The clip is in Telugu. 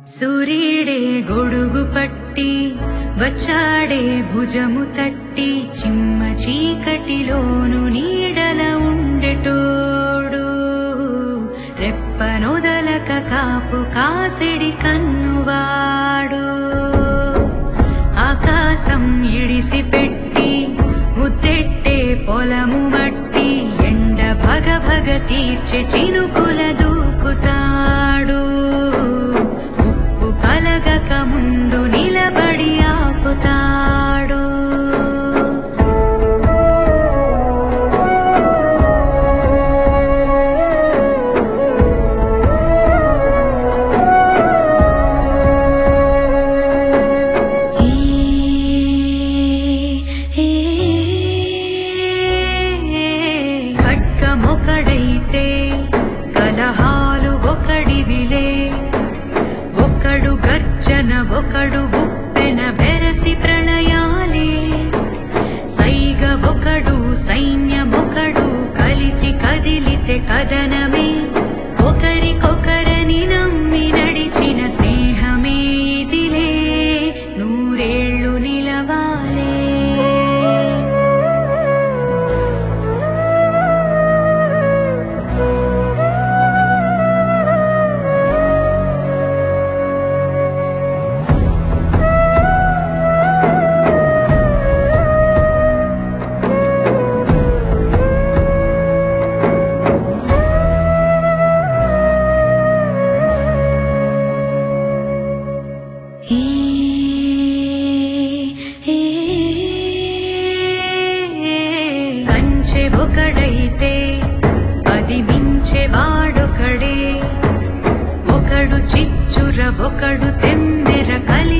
సూర్యుడే గొడుగు పట్టి వచ్చాడే భుజము తట్టి చిమ్మ చీకటిలోను నీడల ఉండెటోడు రెప్పనొదలక కాపు కాసిడి కన్నువాడు ఆకాశం ఇడిసి పెట్టి ముద్దెట్టే పొలము మట్టి ఎండ భగ భగ తీర్చే చినుకుల దూకుతాడు ఉప్పు కలగక ముందు నిలబడి ఆపుతాడు ఖడ్గమొకడైతే కలహాలు ఒకడివిలే ఒకడు గర్జన ఒకడు ఉప్పెన బెరసి ప్రళయాలే సైగ ఒకడు సైన్యమొకడు కలిసి కదిలితే కదనమే ఒకరికొకరని నమ్మి నడిచిన స్నేహమే ఇదిలే నూరేళ్లు నిలవాలే ఏ ఏ కంచె ఒకడైతే అది మించె వాడొకడే ఒకడు చిచ్చుర ఒకడు తెమ్మెర కలి